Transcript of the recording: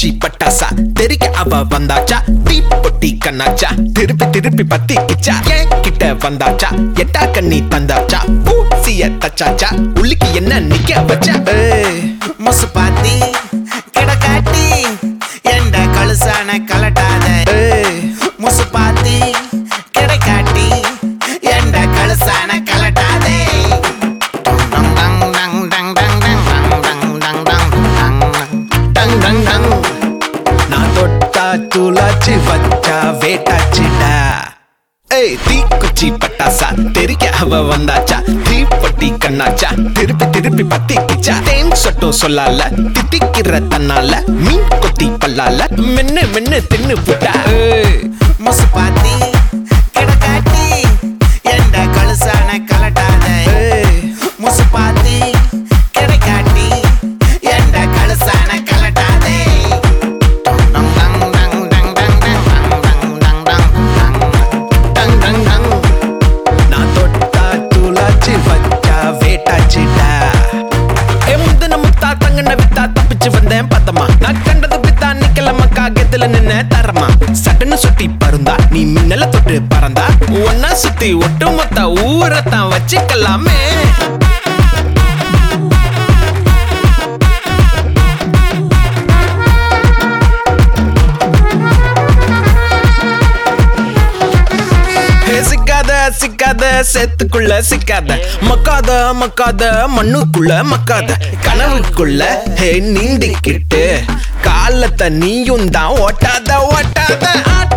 தீக்குச்சி பட்டாசா தெரிக்க அவ வந்தாச்சா தீப்பொட்டி கண்ணாச்சா திருப்பி திருப்பி பத்தி கிச்சா ஏன் கிட்ட வந்தாச்சா எட்டா கண்ணி தந்தாச்சா பூசிய தச்சாச்சா உள்ளிக்கு என்ன நிக்க வச்சா ஏய், முசு பாத்தி கிடக்காட்டி எந்த கழுசான கலட்டாத ஏய், முசு பாத்தி கிடக்காட்டி எந்த கழுசான கலட்டாதே டங் டங் டங் டங் டங் டங் டங் டங் டங் டங் டங் டங் டங் நான் தொட்டா துளாச்சி வச்சா வேட்டாச்சிடா ஏய் தீக்குச்சி பட்டாசா தெரிக்க அவ வந்தாச்சா தீப்பொட்டி கண்ணாச்சா திருப்பி திருப்பி பத்தி கிச்சா தேன் சொட்டும் சொல்லால தித்திக்கிற தன்னால மீன் கொத்தி பல்லால மென்னு மென்னு தின்னு புட்டா ஏய், முசு பாத்தி கிடக்காட்டி எந்த கழுசான கலட்டாத ஏய், முசு பாத்தி கிடக்காட்டி எந்த கழுசான கலட்டாதே டங் டங் டங் டங் டங் டங் டங் டங் டங் டங் டங் நான் தொட்டா துளாச்சி வச்சா வேட்டாச்சிடா எமுது முத்தா தங்கன வித்தா தப்பிச்சு வந்தேன் பத்தமா நான் கண்டது பித்தா நிக்கலம காகத்துல நின்ன தரமா சட்டுன்னு சுட்டி பருந்தா நீ மின்னல தொட்டு பறந்தா ஒன்னா சுத்தி ஒட்டு மொத்த ஊரத்தான் வச்சுக்கலாமே ஹே, சிக்காத சிக்காத சேத்துக்குள்ள சிக்காத மக்காத மக்காத மண்ணுக்குள்ள மக்காத கனவுக்குள்ள ஹே நீந்திக்கிட்டு காலத்தை நீயும் தான் ஓட்டாத ஓட்டாத ஆட்ட